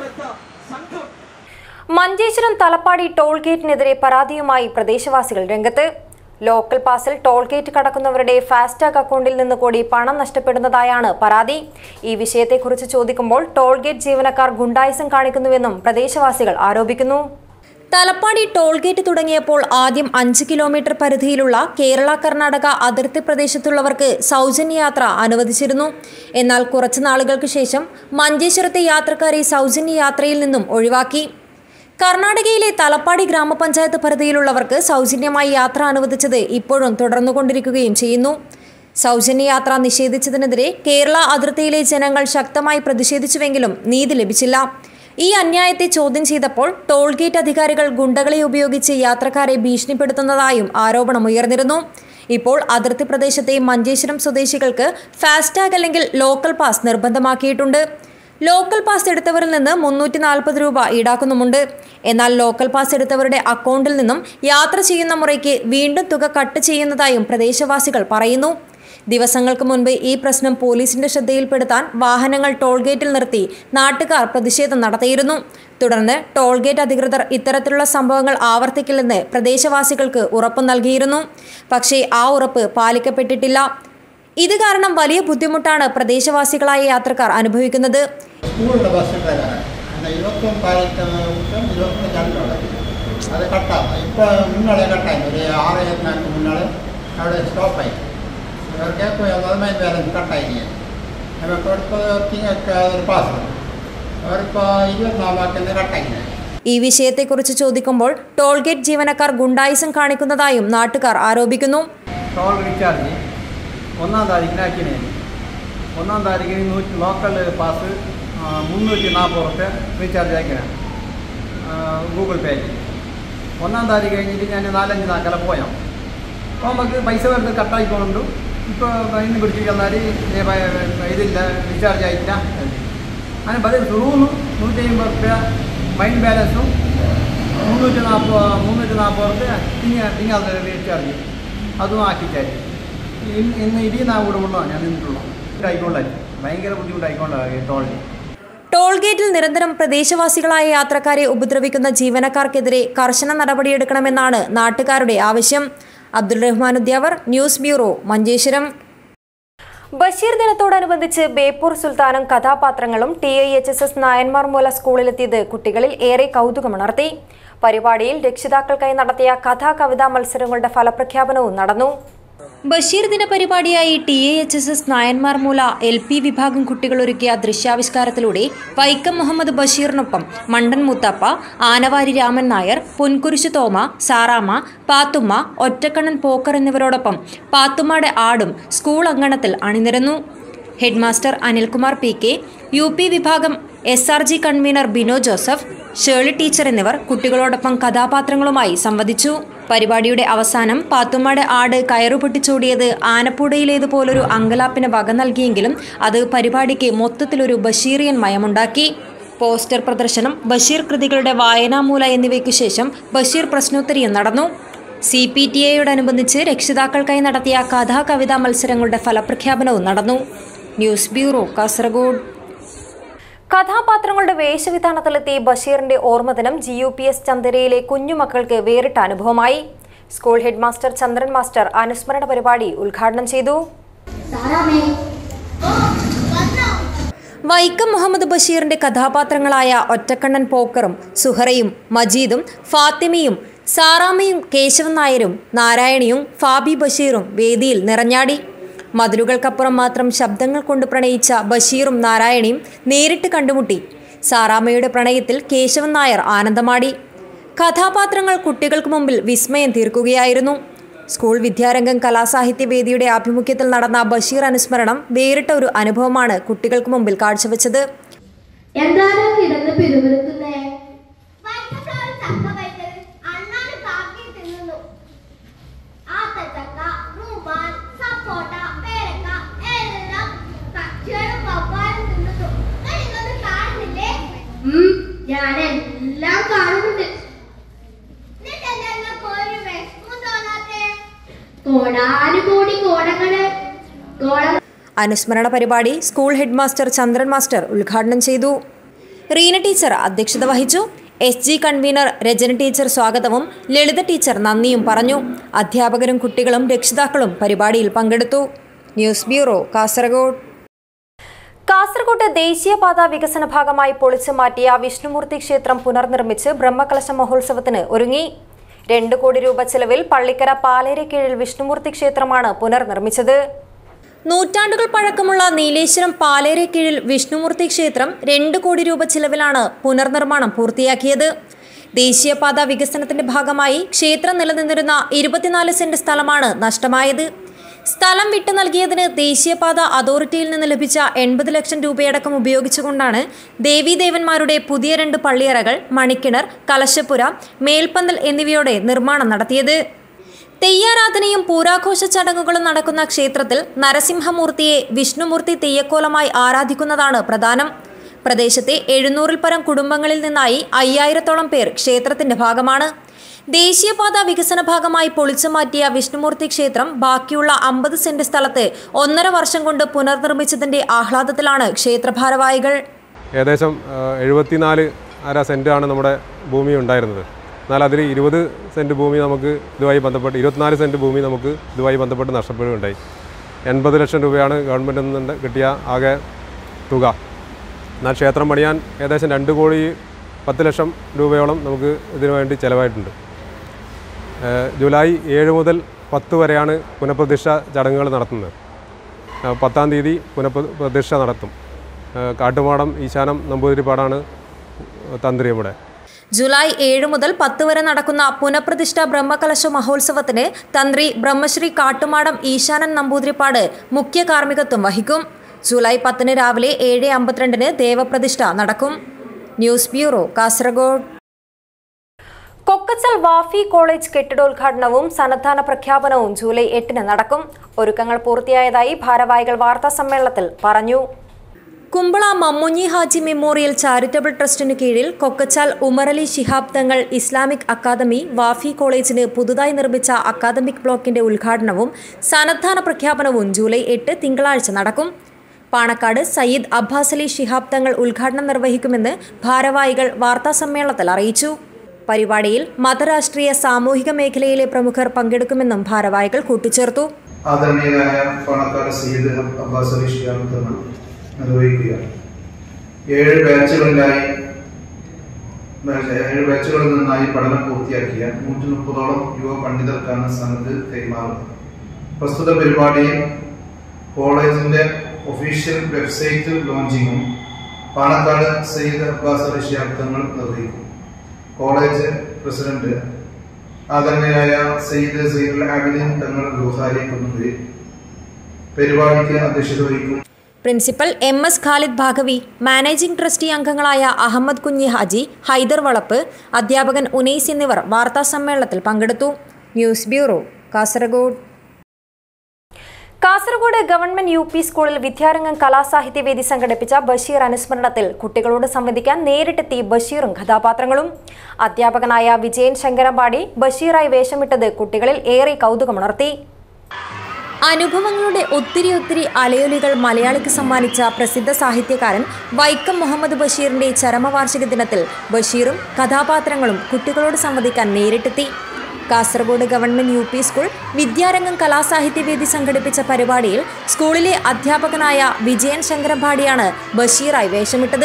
Manjeshwaram Thalappady toll ഗേറ്റിനെതിരെ പരാതിയുമായി പ്രദേശവാസികൾ രംഗത്ത് ലോക്കൽ പാസിൽ ടോൾ ഗേറ്റ് കടക്കുന്നവരുടെ ഫാസ്ടാഗ് അക്കൗണ്ടിൽ നിന്ന് കൂടി പണം നഷ്ടപ്പെടുന്നതായാണ് പരാതി ഈ വിഷയത്തെക്കുറിച്ച് ചോദിക്കുമ്പോൾ ടോൾ ഗേറ്റ് ജീവനക്കാർ ഗുണ്ടായിസം കാണിക്കുന്നുവെന്നും പ്രദേശവാസികൾ ആരോപിക്കുന്നു തലപ്പാടി ടോൾ ഗേറ്റ് തുടങ്ങിയപ്പോൾ ആദ്യം അഞ്ച് കിലോമീറ്റർ പരിധിയിലുള്ള കേരള കർണാടക അതിർത്തി പ്രദേശത്തുള്ളവർക്ക് സൗജന്യ യാത്ര അനുവദിച്ചിരുന്നു എന്നാൽ കുറച്ചു നാളുകൾക്ക് ശേഷം മഞ്ചേശ്വരത്തെ യാത്രക്കാരെ സൗജന്യ യാത്രയിൽ നിന്നും ഒഴിവാക്കി കർണാടകയിലെ തലപ്പാടി ഗ്രാമപഞ്ചായത്ത് പരിധിയിലുള്ളവർക്ക് സൗജന്യമായി യാത്ര അനുവദിച്ചത് ഇപ്പോഴും തുടർന്നുകൊണ്ടിരിക്കുകയും ചെയ്യുന്നു സൗജന്യ യാത്ര നിഷേധിച്ചതിനെതിരെ കേരള അതിർത്തിയിലെ ജനങ്ങൾ ശക്തമായി പ്രതിഷേധിച്ചുവെങ്കിലും നീതി ലഭിച്ചില്ല ഈ അന്യായത്തെ ചോദ്യം ചെയ്തപ്പോൾ ടോൾ ഗേറ്റ് അധികാരികൾ ഗുണ്ടകളെ ഉപയോഗിച്ച് യാത്രക്കാരെ ഭീഷണിപ്പെടുത്തുന്നതായും ആരോപണമുയർന്നിരുന്നു ഇപ്പോൾ അതിർത്തി പ്രദേശത്തെ മഞ്ചേശ്വരം സ്വദേശികൾക്ക് ഫാസ്ടാഗ് അല്ലെങ്കിൽ ലോക്കൽ പാസ് നിർബന്ധമാക്കിയിട്ടുണ്ട് ലോക്കൽ പാസ് എടുത്തവരിൽ നിന്ന് മുന്നൂറ്റി നാൽപ്പത് രൂപ ഈടാക്കുന്നുമുണ്ട് എന്നാൽ ലോക്കൽ പാസ് എടുത്തവരുടെ അക്കൗണ്ടിൽ നിന്നും യാത്ര ചെയ്യുന്ന മുറയ്ക്ക് വീണ്ടും തുക കട്ട് ചെയ്യുന്നതായും പ്രദേശവാസികൾ പറയുന്നു ദിവസങ്ങൾക്ക് മുൻപ് ഈ പ്രശ്നം പോലീസിന്റെ ശ്രദ്ധയിൽപ്പെടുത്താൻ വാഹനങ്ങൾ ടോൾ ഗേറ്റിൽ നിർത്തി നാട്ടുകാർ പ്രതിഷേധം നടത്തിയിരുന്നു തുടർന്ന് ടോൾ ഗേറ്റ് അധികൃതർ ഇത്തരത്തിലുള്ള സംഭവങ്ങൾ ആവർത്തിക്കില്ലെന്ന് പ്രദേശവാസികൾക്ക് ഉറപ്പ് നൽകിയിരുന്നു പക്ഷേ ആ ഉറപ്പ് പാലിക്കപ്പെട്ടിട്ടില്ല ഇത് കാരണം വലിയ ബുദ്ധിമുട്ടാണ് പ്രദേശവാസികളായ യാത്രക്കാർ അനുഭവിക്കുന്നത് സ്കൂളിൻ്റെ ബസ് ഡ്രൈവറാണ് എന്നാൽ ഇരുപത്തൊന്ന് താരീഖ് വിട്ടും ഇരുപത്തൊന്ന് രണ്ടുള്ളത് അത് കട്ടാവും ഇപ്പോൾ മുന്നാളെ കട്ടായി ഒരു ആറ് ഇരുപത്തിനാല് മുന്നാളെ അവിടെ സ്റ്റോപ്പായി ഇവർക്ക് പതിനഞ്ച് ബാലൻസ് കട്ടായി നമുക്ക് ഇപ്പോൾ തിങ്ങൾക്ക് ഒരു പാസ് അവരിപ്പോൾ ഇരുപത്തിനാലാക്കുന്ന കട്ടായി ഈ വിഷയത്തെക്കുറിച്ച് ചോദിക്കുമ്പോൾ ടോൾ ഗേറ്റ് ജീവനക്കാർ ഗുണ്ടായിസം കാണിക്കുന്നതായും നാട്ടുകാർ ആരോപിക്കുന്നു ടോൾ റീചാർജ് ഒന്നാം താരീഖിന് ആക്കിയേ ഒന്നാം താരീഖിന് നൂറ്റി ലോക്കൽ പാസ് ആ, മുന്നൂറ്റി നാൽപ്പത് റുപ്യ റീചാർജ് ആക്കിയാണ് ഗൂഗിൾ പേ ആക്കി ഒന്നാം താരീഖ് കഴിഞ്ഞിട്ട് ഞാൻ നാലഞ്ച് നാക്കല പോയാം അപ്പോൾ നമുക്ക് പൈസ വെറുതെ കട്ടായിക്കൊണ്ടു ഇപ്പോൾ ഇന്ന് പിടിച്ചു ചെന്നാൽ ഇതില്ല റീചാർജ് ആയിട്ടില്ല അങ്ങനെ പതിവ് തുറന്നു നൂറ്റി അമ്പത് റുപ്യ മൈൻ ബാലൻസും മുന്നൂറ്റി നാൽപ്പത് മുന്നൂറ്റി നാൽപ്പത് റുപ്യ തിങ്ങ തിങ്ങാതെ റീചാർജ് അതും ആക്കിച്ചാൽ ഇന്ന് ഇന്ന് ഇടിയുന്ന കൂടെ ഉള്ളതാണ് ഞാൻ നിന്നിട്ടുള്ളൂ ആയിക്കൊള്ളാൻ ഭയങ്കര ബുദ്ധിമുട്ടായിക്കൊണ്ടാണ് ടോളിൽ ടോൾ ഗേറ്റിൽ നിരന്തരം പ്രദേശവാസികളായ യാത്രക്കാരെ ഉപദ്രവിക്കുന്ന ജീവനക്കാർക്കെതിരെ കർശന നടപടിയെടുക്കണമെന്നാണ് നാട്ടുകാരുടെ ആവശ്യം അബ്ദുൾ റഹ്മാൻ ഉദ്യാവർ ന്യൂസ് ബ്യൂറോ മഞ്ചേശ്വരം ബഷീർ ദിനത്തോടനുബന്ധിച്ച് ബേപ്പൂർ സുൽത്താനും കഥാപാത്രങ്ങളും T I H S S Nayanmar Moola സ്കൂളിലെത്തിയത് കുട്ടികളിൽ ഏറെ കൗതുകമുണർത്തി പരിപാടിയിൽ രക്ഷിതാക്കൾക്കായി നടത്തിയ കഥാ കവിതാ മത്സരങ്ങളുടെ ഫലപ്രഖ്യാപനവും നടന്നു ബഷീർ ദിന പരിപാടിയായി T A H S S Nayanmar Moola L P വിഭാഗം കുട്ടികൾ ഒരുക്കിയ ദൃശ്യാവിഷ്കാരത്തിലൂടെ വൈക്കം മുഹമ്മദ് ബഷീറിനൊപ്പം മണ്ടൻ മുത്തപ്പ ആനവാരി രാമൻ നായർ പൊൻകുരിശു തോമ സാറാമ്മ പാത്തുമ്മ ഒറ്റക്കണ്ണൻ പോക്കർ എന്നിവരോടൊപ്പം പാത്തുമ്മയുടെ ആടും സ്കൂൾ അങ്കണത്തിൽ അണിനിരന്നു headmaster Anilkumar P K U P വിഭാഗം S R G convener Bino Joseph Shirley teacher എന്നിവർ കുട്ടികളോടൊപ്പം കഥാപാത്രങ്ങളുമായി സംവദിച്ചു പരിപാടിയുടെ അവസാനം പാത്തുമ്മയുടെ ആട് കയറു പൊട്ടിച്ചോടിയത് ആനപ്പുഴയിലേതുപോലൊരു അങ്കലാപ്പിന് വക നൽകിയെങ്കിലും അത് പരിപാടിക്ക് മൊത്തത്തിലൊരു ബഷീറിയൻ മയമുണ്ടാക്കി പോസ്റ്റർ പ്രദർശനം ബഷീർ കൃതികളുടെ വായനാമൂല എന്നിവയ്ക്കു ശേഷം ബഷീർ പ്രശ്നോത്തരിയും നടന്നു സി പി ടി എയോടനുബന്ധിച്ച് രക്ഷിതാക്കൾക്കായി നടത്തിയ കഥാ കവിതാ മത്സരങ്ങളുടെ ഫലപ്രഖ്യാപനവും നടന്നു ന്യൂസ് ബ്യൂറോ കാസർഗോഡ് കഥാപാത്രങ്ങളുടെ വേഷവിധാനത്തിലെത്തി ബഷീറിന്റെ ഓർമ്മദിനം ജി യു പി എസ് ചന്ദരയിലെ കുഞ്ഞുമക്കൾക്ക് വേറിട്ട അനുഭവമായി school head master Chandran master അനുസ്മരണ പരിപാടി ഉദ്ഘാടനം ചെയ്തു വൈക്കം മുഹമ്മദ് ബഷീറിന്റെ കഥാപാത്രങ്ങളായ ഒറ്റക്കണ്ണൻ പോക്കറും സുഹറയും മജീദും ഫാത്തിമയും സാറാമ്മയും കേശവൻ നായരും നാരായണിയും ഫാബി ബഷീറും വേദിയിൽ നിറഞ്ഞാടി മതിലുകൾക്കപ്പുറം മാത്രം ശബ്ദങ്ങൾ കൊണ്ട് പ്രണയിച്ച ബഷീറും നാരായണിയും നേരിട്ട് കണ്ടുമുട്ടി സാറാമ്മയുടെ പ്രണയത്തിൽ കേശവൻ നായർ ആനന്ദമാടി കഥാപാത്രങ്ങൾ കുട്ടികൾക്ക് മുമ്പിൽ വിസ്മയം തീർക്കുകയായിരുന്നു സ്കൂൾ വിദ്യാരംഗം കലാസാഹിത്യ വേദിയുടെ ആഭിമുഖ്യത്തിൽ നടന്ന ബഷീർ അനുസ്മരണം വേറിട്ട ഒരു അനുഭവമാണ് കുട്ടികൾക്ക് മുമ്പിൽ കാഴ്ചവെച്ചത് എന്താണോ കിടന്ന് പിറുപിറുക്കുന്നേ ഞാൻ എല്ലാം കാണുന്നുണ്ട് കോടാനുകോടി കോടങ്ങള് കോട അനുസ്മരണ പരിപാടി school head master Chandran master ഉദ്ഘാടനം ചെയ്തു റീന ടീച്ചർ അധ്യക്ഷത വഹിച്ചു S G convener Rajana teacher സ്വാഗതവും ലളിത ടീച്ചർ നന്ദിയും പറഞ്ഞു അധ്യാപകരും കുട്ടികളും രക്ഷിതാക്കളും പരിപാടിയിൽ പങ്കെടുത്തു ന്യൂസ് ബ്യൂറോ കാസർഗോഡ് കാസർകോട്ട് ദേശീയപാത വികസന ഭാഗമായി പൊളിച്ചു മാറ്റിയ വിഷ്ണുമൂർത്തി ക്ഷേത്രം പുനർനിർമ്മിച്ച് ബ്രഹ്മകലശ മഹോത്സവത്തിന് ഒരുങ്ങി രണ്ട് കോടി രൂപ ചെലവിൽ പള്ളിക്കര പാലേര കീഴിൽ വിഷ്ണുമൂർത്തി ക്ഷേത്രമാണ് പുനർനിർമ്മിച്ചത് നൂറ്റാണ്ടുകൾ പഴക്കമുള്ള നീലേശ്വരം പാലേരെ കീഴിൽ വിഷ്ണുമൂർത്തി ക്ഷേത്രം രണ്ട് കോടി രൂപ ചിലവിലാണ് പുനർനിർമ്മാണം പൂർത്തിയാക്കിയത് ദേശീയപാത വികസനത്തിന്റെ ഭാഗമായി ക്ഷേത്രം നിലനിന്നിരുന്ന ഇരുപത്തിനാല് സെന്റ് സ്ഥലമാണ് നഷ്ടമായത് സ്ഥലം വിട്ടു നൽകിയതിന് ദേശീയപാത അതോറിറ്റിയിൽ നിന്ന് ലഭിച്ച എൺപത് ലക്ഷം രൂപയടക്കം ഉപയോഗിച്ചുകൊണ്ടാണ് ദേവീദേവന്മാരുടെ പുതിയ രണ്ട് പള്ളിയറകൾ മണിക്കിണർ കലശപ്പുര മേൽപ്പന്തൽ എന്നിവയുടെ നിർമ്മാണം നടത്തിയത് തെയ്യാരാധനയും പൂരാഘോഷ ചടങ്ങുകളും നടക്കുന്ന ക്ഷേത്രത്തിൽ നരസിംഹമൂർത്തിയെ വിഷ്ണുമൂർത്തി തെയ്യക്കോലമായി ആരാധിക്കുന്നതാണ് പ്രധാനം പ്രദേശത്തെ എഴുന്നൂറിൽ പരം കുടുംബങ്ങളിൽ നിന്നായി അയ്യായിരത്തോളം പേർ ക്ഷേത്രത്തിന്റെ ഭാഗമാണ് ദേശീയപാത വികസന ഭാഗമായി പൊളിച്ചു മാറ്റിയ വിഷ്ണുമൂർത്തി ക്ഷേത്രം ബാക്കിയുള്ള അമ്പത് സെന്റ് സ്ഥലത്ത് ഒന്നര വർഷം കൊണ്ട് പുനർനിർമ്മിച്ചതിന്റെ ആഹ്ലാദത്തിലാണ് ക്ഷേത്രഭാരവാഹികൾ ഏകദേശം എഴുപത്തിനാല് അര സെൻറ്റാണ് നമ്മുടെ ഭൂമി ഉണ്ടായിരുന്നത് എന്നാൽ അതിൽ ഇരുപത് സെൻറ്റ് ഭൂമി നമുക്ക് ഇതുമായി ബന്ധപ്പെട്ട് ഇരുപത്തിനാല് സെൻറ്റ് ഭൂമി നമുക്ക് ഇതുമായി ബന്ധപ്പെട്ട് നഷ്ടപ്പെടുകയുണ്ടായി എൺപത് ലക്ഷം രൂപയാണ് ഗവൺമെൻറ്റിൽ നിന്ന് കിട്ടിയ ആകെ തുക എന്നാൽ ക്ഷേത്രം പണിയാൻ ഏകദേശം രണ്ട് കോടി പത്ത് ലക്ഷം രൂപയോളം നമുക്ക് ഇതിനു വേണ്ടി ചിലവായിട്ടുണ്ട് ഏഹ് ജൂലൈ ഏഴ് മുതൽ പത്ത് വരെയാണ് പുനഃപ്രതിഷ്ഠ ചടങ്ങുകൾ നടത്തുന്നത് ഏഹ് പത്താം തീയതി പുനഃപ്രതിഷ്ഠ നടത്തും ഏഹ് കാട്ടുമാടം ഈശാനം നമ്പൂതിരിപ്പാടാണ് തന്ത്രി ഇവിടെ ജൂലൈ ഏഴ് മുതൽ പത്ത് വരെ നടക്കുന്ന പുനഃപ്രതിഷ്ഠ ബ്രഹ്മകലശ മഹോത്സവത്തിന് തന്ത്രി ബ്രഹ്മശ്രീ കാട്ടുമാടം ഈശാനൻ നമ്പൂതിരിപ്പാട് മുഖ്യ കാർമ്മികത്വം വഹിക്കും ജൂലൈ പത്തിന് രാവിലെ ഏഴ് അമ്പത്തിരണ്ടിന് ദേവപ്രതിഷ്ഠ നടക്കും news bureau Kasaragod Kokkachal Wafy college കെട്ടിടോദ്ഘാടനവും സന്നദ്ധാന പ്രഖ്യാപനവും ജൂലൈ എട്ടിന് നടക്കും ഒരുക്കങ്ങൾ പൂർത്തിയായതായി ഭാരവാഹികൾ വാർത്താ സമ്മേളനത്തിൽ പറഞ്ഞു കുമ്പള മമ്മുഞ്ഞി ഹാജി മെമ്മോറിയൽ ചാരിറ്റബിൾ ട്രസ്റ്റിനു കീഴിൽ കൊക്കച്ചാൽ ഉമറലി ശിഹാബ് തങ്ങൾ ഇസ്ലാമിക് അക്കാദമി വാഫി കോളേജിന് പുതുതായി നിർമ്മിച്ച അക്കാദമിക് ബ്ലോക്കിന്റെ ഉദ്ഘാടനവും സന്നദ്ധാന പ്രഖ്യാപനവും ജൂലൈ എട്ട് തിങ്കളാഴ്ച നടക്കും പാണക്കാട് സയ്യിദ് അബ്ബാസ് അലി ശിഹാബ് തങ്ങൾ ഉദ്ഘാടനം നിർവഹിക്കുമെന്ന് ഭാരവാഹികൾ വാർത്താസമ്മേളനത്തിൽ അറിയിച്ചു പരിപാടിയിൽ മതരാഷ്ട്രീയ സാമൂഹിക മേഖലയിലെ പ്രമുഖർ പങ്കെടുക്കുമെന്നും ഭാരവാഹികൾ കൂട്ടിച്ചേർത്തു ആദരണീയനായ പാണക്കാട് സയ്യിദ് അബ്ബാസ് അലി ഷിയാബ് തങ്ങൾ നിർവഹിക്കുകയാണ് ഏഴ് ബാച്ചുകളിലായി ഏഴ് ബാച്ചുകളിൽ നിന്നായി പഠനം പൂർത്തിയാക്കിയ നൂറ്റി മുപ്പതോളം യുവ പണ്ഡിതർക്കാണ് സനത് കൈമാറുന്നത് പ്രസ്തുത പരിപാടിയിൽ കോളേജിന്റെ ഒഫീഷ്യൽ വെബ്സൈറ്റ് ലോഞ്ചിങ്ങും പാണക്കാട് സയ്യിദ് അബ്ബാസ് അലി ഷിയാബ് തങ്ങൾ നിർവഹിക്കും കോളേജ് പ്രസിഡന്റ് ആദരണീയനായ സയ്യിദ് സയ്യിദുൽ ആബിദീൻ തങ്ങൾ ഗുഹാരി കുന്നുകരി പരിപാടിക്ക് അധ്യക്ഷത വഹിക്കും principal M S Khalid Baqavi managing trustee അംഗങ്ങളായ അഹമ്മദ് കുഞ്ഞി ഹാജി ഹൈദർ വളപ്പ് അധ്യാപകൻ ഉനൈസ് എന്നിവർ വാർത്താസമ്മേളനത്തിൽ പങ്കെടുത്തു news bureau Kasaragod Kasaragod government U P സ്കൂളിൽ വിദ്യാരംഗം കലാസാഹിത്യവേദി സംഘടിപ്പിച്ച ബഷീർ അനുസ്മരണത്തിൽ കുട്ടികളോട് സംവദിക്കാൻ നേരിട്ടെത്തി ബഷീറും കഥാപാത്രങ്ങളും അധ്യാപകനായ വിജയൻ ശങ്കരമ്പാടി ബഷീറായി വേഷമിട്ടത് കുട്ടികളിൽ ഏറെ കൗതുകമുണർത്തി അനുഭവങ്ങളുടെ ഒത്തിരി ഒത്തിരി അലയൊലികൾ മലയാളിക്ക് സമ്മാനിച്ച പ്രസിദ്ധ സാഹിത്യകാരൻ വൈക്കം മുഹമ്മദ് ബഷീറിന്റെ ചരമവാർഷിക ദിനത്തിൽ ബഷീറും കഥാപാത്രങ്ങളും കുട്ടികളോട് സംവദിക്കാൻ നേരിട്ടെത്തി Kasaragod government U P school Vidyarangam Kalasahithyavedi സംഘടിപ്പിച്ച പരിപാടിയിൽ സ്കൂളിലെ അധ്യാപകനായ വിജയൻ ശങ്കരഭാടിയാണ് ബഷീറായി വേഷമിട്ടത്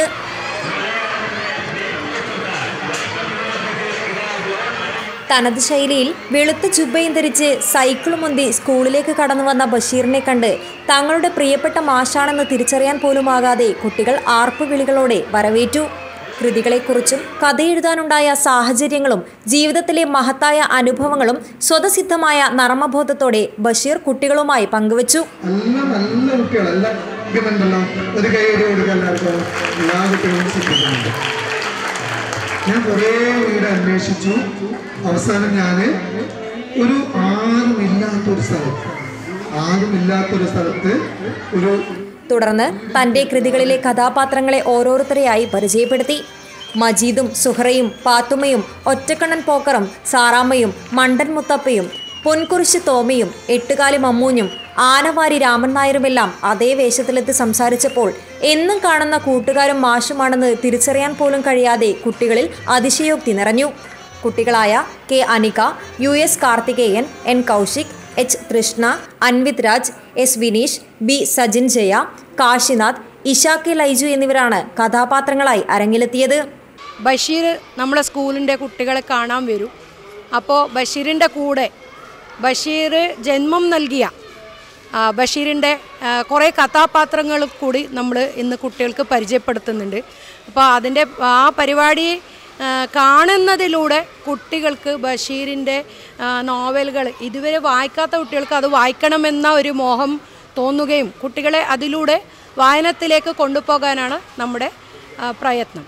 തനത് ശൈലിയിൽ വെളുത്ത ജുബയും ധരിച്ച് സൈക്കിളും മുന്തി സ്കൂളിലേക്ക് കടന്നു വന്ന ബഷീറിനെ കണ്ട് തങ്ങളുടെ പ്രിയപ്പെട്ട മാഷാണെന്ന് തിരിച്ചറിയാൻ പോലുമാകാതെ കുട്ടികൾ ആർപ്പുവിളികളോടെ വരവേറ്റു കൃതികളെക്കുറിച്ചും കഥയെഴുതാനുണ്ടായ സാഹചര്യങ്ങളും ജീവിതത്തിലെ മഹത്തായ അനുഭവങ്ങളും സ്വതസിദ്ധമായ നർമ്മബോധത്തോടെ ബഷീർ കുട്ടികളുമായി പങ്കുവച്ചു എല്ലാം നല്ല കുട്ടികൾ എല്ലാം ഇരിക്കുന്നുണ്ടല്ലോ ഒരു കൈയ്യടി കൊടുക്കാൻ എല്ലാവർക്കും എല്ലാ കുട്ടികളും ശ്രദ്ധിക്കുന്നുണ്ട് ഞാൻ കുറേ വീട് അന്വേഷിച്ചു അവസാനം ഞാൻ ഒരു ആരുമില്ലാത്തൊരു സ്ഥലത്ത് ആരുമില്ലാത്തൊരു സ്ഥലത്ത് ഒരു തുടർന്ന് തന്റെ കൃതികളിലെ കഥാപാത്രങ്ങളെ ഓരോരുത്തരെയായി പരിചയപ്പെടുത്തി മജീദും സുഹറയും പാത്തുമ്മയും ഒറ്റക്കണ്ണൻ പോക്കറും സാറാമ്മയും മണ്ടൻ മുത്തപ്പയും പൊൻകുരിശ് തോമയും എട്ടുകാലി മമ്മൂഞ്ഞും ആനവാരി രാമൻ നായരുമെല്ലാം അതേ വേഷത്തിലെത്തി സംസാരിച്ചപ്പോൾ എന്നും കാണുന്ന കൂട്ടുകാരും മാഷുമാണെന്ന് തിരിച്ചറിയാൻ പോലും കഴിയാതെ കുട്ടികളിൽ അതിശയോക്തി നിറഞ്ഞു കുട്ടികളായ K Anika U S Karthikeyan N Kaushik H Trishna Anvith Raj S Vineesh B Sajin Jaya Kashinath Isha K Laiju എന്നിവരാണ് കഥാപാത്രങ്ങളായി അരങ്ങിലെത്തിയത് ബഷീർ നമ്മളെ സ്കൂളിൻ്റെ കുട്ടികളെ കാണാൻ വരും അപ്പോൾ ബഷീറിൻ്റെ കൂടെ ബഷീർ ജന്മം നൽകിയ ആ, ബഷീറിൻ്റെ ആ, കുറേ കഥാപാത്രങ്ങൾ കൂടി നമ്മൾ ഇന്ന് കുട്ടികൾക്ക് പരിചയപ്പെടുത്തുന്നുണ്ട് അപ്പോൾ അതിൻ്റെ ആ പരിപാടി ആ, കാണുന്നതിലൂടെ കുട്ടികൾക്ക് ബഷീറിൻ്റെ ആ, നോവലുകൾ ഇതുവരെ വായിക്കാത്ത കുട്ടികൾക്ക് അത് വായിക്കണമെന്ന ഒരു മോഹം തോന്നുകയും കുട്ടികളെ അതിലൂടെ വായനത്തിലേക്ക് കൊണ്ടുപോകാനാണ് നമ്മുടെ ആ, പ്രയത്നം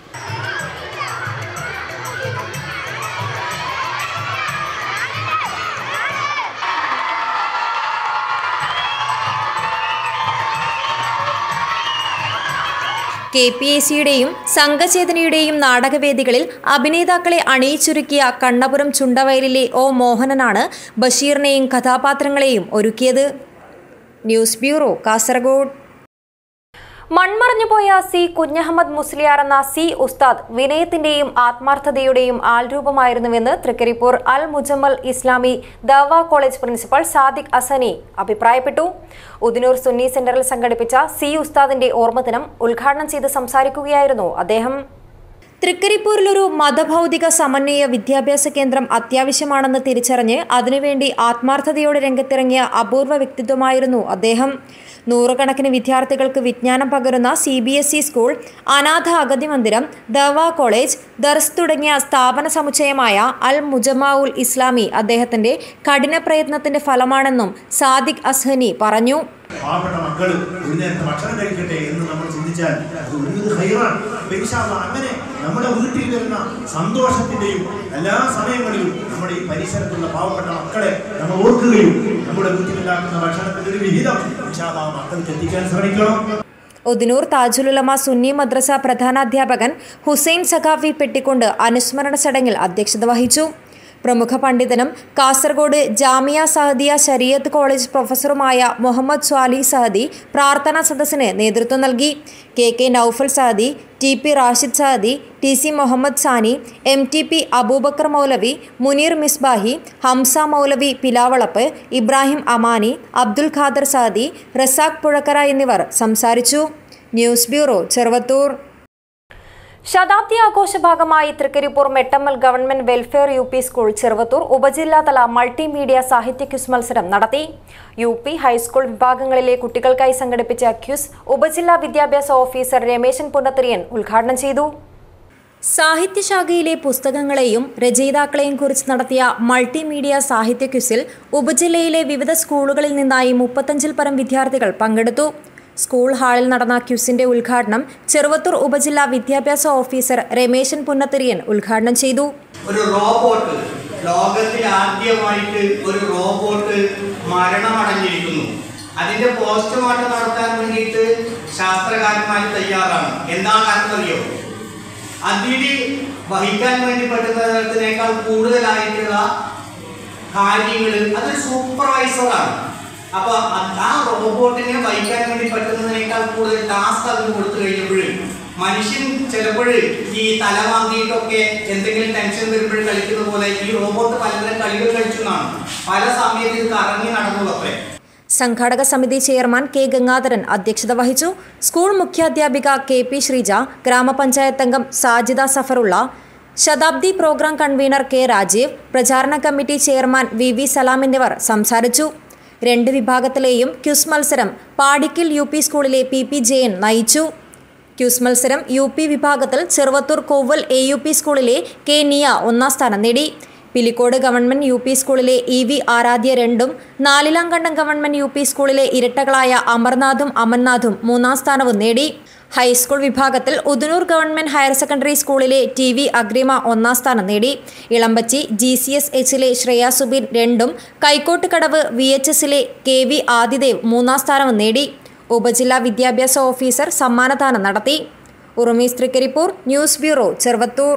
കെ പി എ സിയുടെയും സംഘചേതനയുടെയും നാടകവേദികളിൽ അഭിനേതാക്കളെ അണിയിച്ചൊരുക്കിയ കണ്ണപുരം ചുണ്ടവയലിലെ ഒ മോഹനനാണ് ബഷീറിനെയും കഥാപാത്രങ്ങളെയും ഒരുക്കിയത് ന്യൂസ് ബ്യൂറോ കാസർഗോഡ് മൺമറഞ്ഞുപോയ സി കുഞ്ഞഹമ്മദ് മുസ്ലിയാർ എന്ന സി ഉസ്താദ് വിനയത്തിന്റെയും ആത്മാർത്ഥതയുടെയും ആൾരൂപമായിരുന്നുവെന്ന് തൃക്കരിപ്പൂർ അൽ മുജമ്മൽ ഇസ്ലാമി ദവ കോളേജ് പ്രിൻസിപ്പൽ സാദിഖ് അസനി അഭിപ്രായപ്പെട്ടു ഉദിനൂർ സുന്നി സെന്ററിൽ സംഘടിപ്പിച്ച സി ഉസ്താദിന്റെ ഓർമ്മദിനം ഉദ്ഘാടനം ചെയ്ത് സംസാരിക്കുകയായിരുന്നു അദ്ദേഹം തൃക്കരിപ്പൂരിലൊരു മതഭൗതിക സമന്വയ വിദ്യാഭ്യാസ കേന്ദ്രം അത്യാവശ്യമാണെന്ന് തിരിച്ചറിഞ്ഞ് അതിനുവേണ്ടി ആത്മാർത്ഥതയോടെ രംഗത്തിറങ്ങിയ അപൂർവ വ്യക്തിത്വമായിരുന്നു അദ്ദേഹം നൂറുകണക്കിന് വിദ്യാർത്ഥികൾക്ക് വിജ്ഞാനം പകരുന്ന C B S E school അനാഥ അഗതി മന്ദിരം ദവ കോളേജ് ദർസ് തുടങ്ങിയ സ്ഥാപന സമുച്ചയമായ അൽ മുജമാഉൽ ഇസ്ലാമി അദ്ദേഹത്തിന്റെ കഠിന പ്രയത്നത്തിന്റെ ഫലമാണെന്നും സാദിഖ് അസ്ഹനി പറഞ്ഞു പാവപ്പെട്ട മക്കൾ ഒരു നേരത്തെ ഭക്ഷണം കഴിക്കട്ടെ എന്ന് നമ്മൾ ചിന്തിച്ചാൽ അത് വലിയൊരു ഹൈറാണ് അപ്പൊ ഇൻഷാ അല്ലാ അങ്ങനെ നമ്മുടെ വീട്ടിൽ വരുന്ന സന്തോഷത്തിന്റെയും എല്ലാ സമയങ്ങളിലും നമ്മുടെ ഈ പരിസരത്തുള്ള പാവപ്പെട്ട മക്കളെ നമ്മൾ ഓർക്കുകയും നമ്മുടെ വീട്ടിലുണ്ടാക്കുന്ന ഭക്ഷണത്തിന്റെ ഒരു വിഹിതം ഇൻഷാ അല്ലാ മക്കൾക്ക് എത്തിക്കാൻ ശ്രമിക്കണം ഒതിനൂർ താജുലുലമ സുന്നി മദ്രസ പ്രധാനാധ്യാപകൻ ഹുസൈൻ സഖാഫി പെട്ടിക്കൊണ്ട് അനുസ്മരണ ചടങ്ങിൽ അധ്യക്ഷത വഹിച്ചു പ്രമുഖ പണ്ഡിതനും കാസർഗോഡ് ജാമിയ സഹദിയ ശരീയത്ത് കോളേജ് പ്രൊഫസറുമായ മുഹമ്മദ് സ്വാലി സഹദി പ്രാർത്ഥനാ സദസ്സിന് നേതൃത്വം നൽകി K K Noufal Saadi T P Rashid Saadi T C Muhammad Sani M T P Aboobacker Moulavi Muneer Misbahi Hamza Moulavi Pilavalappu Ibrahim Amani Abdul Khader Saadi Razak Puzhakkara എന്നിവർ സംസാരിച്ചു ന്യൂസ് ബ്യൂറോ ചെറുവത്തൂർ ശതാബ്ദി ആഘോഷ ഭാഗമായി Trikaripur Mettammal government welfare U P school Cheruvathur ഉപജില്ലാതല മൾട്ടിമീഡിയ സാഹിത്യ ക്വിസ് മത്സരം നടത്തി യു പി ഹൈസ്കൂൾ വിഭാഗങ്ങളിലെ കുട്ടികൾക്കായി സംഘടിപ്പിച്ച ക്വിസ് ഉപജില്ലാ വിദ്യാഭ്യാസ ഓഫീസർ രമേശൻ പുന്നത്തിരിയൻ ഉദ്ഘാടനം ചെയ്തു സാഹിത്യശാഖയിലെ പുസ്തകങ്ങളെയും രചയിതാക്കളെയും കുറിച്ച് നടത്തിയ മൾട്ടിമീഡിയ സാഹിത്യ ക്വിസിൽ ഉപജില്ലയിലെ വിവിധ സ്കൂളുകളിൽ നിന്നായി മുപ്പത്തഞ്ചിൽ പരം വിദ്യാർത്ഥികൾ പങ്കെടുത്തു സ്കൂൾ ഹാളിൽ നടന്ന ക്യുസിന്റെ ഉദ്ഘാടനം ചെറുവത്തൂർ ഉപജില്ലാ വിദ്യാഭ്യാസ ഓഫീസർ രമേശൻ പുന്നത്തിരിയൻ ഉദ്ഘാടനം ചെയ്തു ഒരു റോബോട്ട് ലോകത്തിൽ ആദ്യമായിട്ട് ഒരു റോബോട്ട് മരണമടഞ്ഞിരിക്കുന്നു അതിന്റെ പോസ്റ്റ്മോർട്ടം നടത്താൻ വേണ്ടിയിട്ട് ശാസ്ത്രകാരന്മാർ തയ്യാറാണ് എന്താണ് അറിയോ അതിന് വഹിക്കാൻ വേണ്ടി പറ്റുന്നതിനേക്കാൾ കൂടുതലായിട്ടുള്ള കാര്യങ്ങൾ അതൊരു സൂപ്പർവൈസറാണ് അപ്പൊ അത് ആ റോബോട്ടിനെ വഹിക്കാൻ വേണ്ടി പറ്റുന്നതിനേക്കാൾ കൂടുതൽ ടാസ്ക് അതിന് കൊടുത്തു കഴിഞ്ഞപ്പോൾ മനുഷ്യൻ ചിലപ്പോൾ ഈ തല മാന്തിയിട്ടൊക്കെ എന്തെങ്കിലും ടെൻഷൻ വരുമ്പോൾ കളിക്കുന്ന പോലെ ഈ റോബോട്ട് പലതരം കളികൾ കളിച്ചു എന്നാണ് പല സമയത്ത് ഇത് കറങ്ങി നടന്നു അത്രേ സംഘാടക സമിതി ചെയർമാൻ കെ ഗംഗാധരൻ അധ്യക്ഷത വഹിച്ചു സ്കൂൾ മുഖ്യാധ്യാപിക കെ പി ശ്രീജ ഗ്രാമപഞ്ചായത്ത് അംഗം സാജിദ സഫറുള്ള ശതാബ്ദി പ്രോഗ്രാം കൺവീനർ കെ രാജീവ് പ്രചാരണ committee chairman V V Salam എന്നിവർ സംസാരിച്ചു രണ്ട് വിഭാഗത്തിലെയും ക്യുസ് മത്സരം പാടിക്കൽ യു പി സ്കൂളിലെ പി പി ജയൻ നയിച്ചു ക്യൂസ് മത്സരം യു പി വിഭാഗത്തിൽ Cheruvathur Koval A U P സ്കൂളിലെ കെ നിയ ഒന്നാം സ്ഥാനം നേടി പിലിക്കോട് ഗവൺമെന്റ് യു പി സ്കൂളിലെ ഇ വി ആരാധ്യ രണ്ടും നാലിലാങ്കണ്ടം ഗവൺമെന്റ് യു പി സ്കൂളിലെ ഇരട്ടകളായ അമർനാഥും അമൻനാഥും മൂന്നാം സ്ഥാനവും നേടി ഹൈസ്കൂൾ വിഭാഗത്തിൽ ഉദനൂർ ഗവൺമെന്റ് ഹയർ സെക്കൻഡറി സ്കൂളിലെ ടി വി അഗ്രിമ ഒന്നാം സ്ഥാനം നേടി ഇളമ്പച്ചി ജി സി എസ് എച്ചിലെ ശ്രേയ സുബീൻ രണ്ടും കൈക്കോട്ട് കടവ് വി എച്ച് എസിലെ കെ വി ആദിദേവ് മൂന്നാം സ്ഥാനവും നേടി ഉപജില്ലാ വിദ്യാഭ്യാസ ഓഫീസർ സമ്മാനദാനം നടത്തി Urumees Trikaripur news bureau Cheruvathur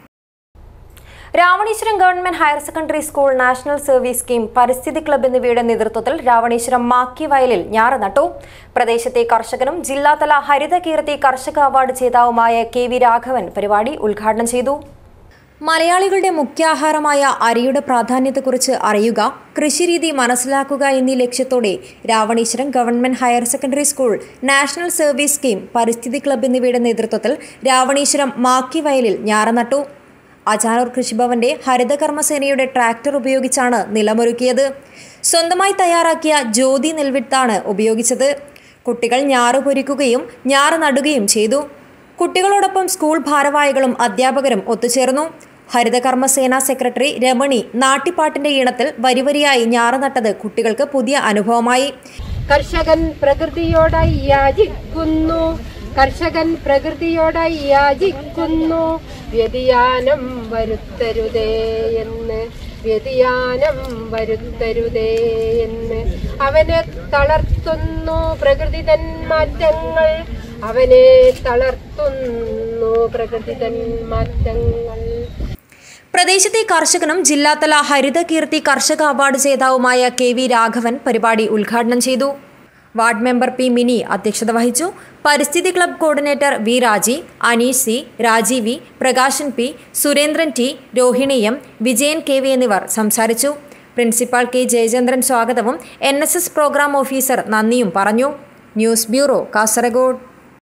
Ravaneeswaram government higher secondary school national service scheme പരിസ്ഥിതി ക്ലബ് എന്നിവയുടെ നേതൃത്വത്തിൽ രാവണീശ്വരം മാക്കി വയലിൽ ഞാറ് നട്ടു പ്രദേശത്തെ കർഷകനും ജില്ലാതല ഹരിത കീർത്തി കർഷക അവാർഡ് ജേതാവുമായ കെ വി രാഘവൻ പരിപാടി ഉദ്ഘാടനം ചെയ്തു മലയാളികളുടെ മുഖ്യാഹാരമായ അരിയുടെ പ്രാധാന്യത്തെക്കുറിച്ച് അറിയുക കൃഷിരീതി മനസ്സിലാക്കുക എന്നീ ലക്ഷ്യത്തോടെ Ravaneeswaram government higher secondary school national service scheme പരിസ്ഥിതി ക്ലബ് എന്നിവയുടെ നേതൃത്വത്തിൽ രാവണീശ്വരം മാക്കി വയലിൽ ഞാറ് നട്ടു അജാനൂർ കൃഷിഭവന്റെ ഹരിതകർമ്മസേനയുടെ ട്രാക്ടർ ഉപയോഗിച്ചാണ് നിലമൊരുക്കിയത് സ്വന്തമായി തയ്യാറാക്കിയ ജ്യോതി നെൽവിത്താണ് ഉപയോഗിച്ചത് കുട്ടികൾ ഞാറ് പൊരിക്കുകയും ഞാറ് നടുകയും ചെയ്തു കുട്ടികളോടൊപ്പം സ്കൂൾ ഭാരവാഹികളും അധ്യാപകരും ഒത്തുചേർന്നു ഹരിതകർമ്മസേന സെക്രട്ടറി രമണി നാട്ടിപ്പാട്ടിന്റെ ഈണത്തിൽ വരിവരിയായി ഞാറ് നട്ടത് കുട്ടികൾക്ക് പുതിയ അനുഭവമായി കർഷകൻ പ്രകൃതിയോടായി യാചിക്കുന്നു കർഷകൻ പ്രകൃതിയോടായി യാചിക്കുന്നു വ്യതിയാനം വരുത്തരുതേ എന്ന് വ്യതിയാനം വരുത്തരുതേ എന്ന് അവനെ തളർത്തുന്നു പ്രകൃതി തൻ മാറ്റങ്ങൾ അവനെ തളർത്തുന്നു പ്രകൃതി തൻ മാറ്റങ്ങൾ പ്രദേശത്തെ കർഷകനും ജില്ലാതല ഹരിത കീർത്തി കർഷക അവാർഡ് ജേതാവുമായ കെ വി രാഘവൻ പരിപാടി ഉദ്ഘാടനം ചെയ്തു വാർഡ് മെമ്പർ പി മിനി അധ്യക്ഷത വഹിച്ചു പരിസ്ഥിതി club coordinator V Raji Aneesh C Rajeev V Prakashan P Surendran T Rohini M Vijayan K V എന്നിവർ സംസാരിച്ചു പ്രിൻസിപ്പാൾ കെ ജയചന്ദ്രൻ സ്വാഗതവും N S S programme officer നന്ദിയും പറഞ്ഞു ന്യൂസ് ബ്യൂറോ കാസർഗോഡ്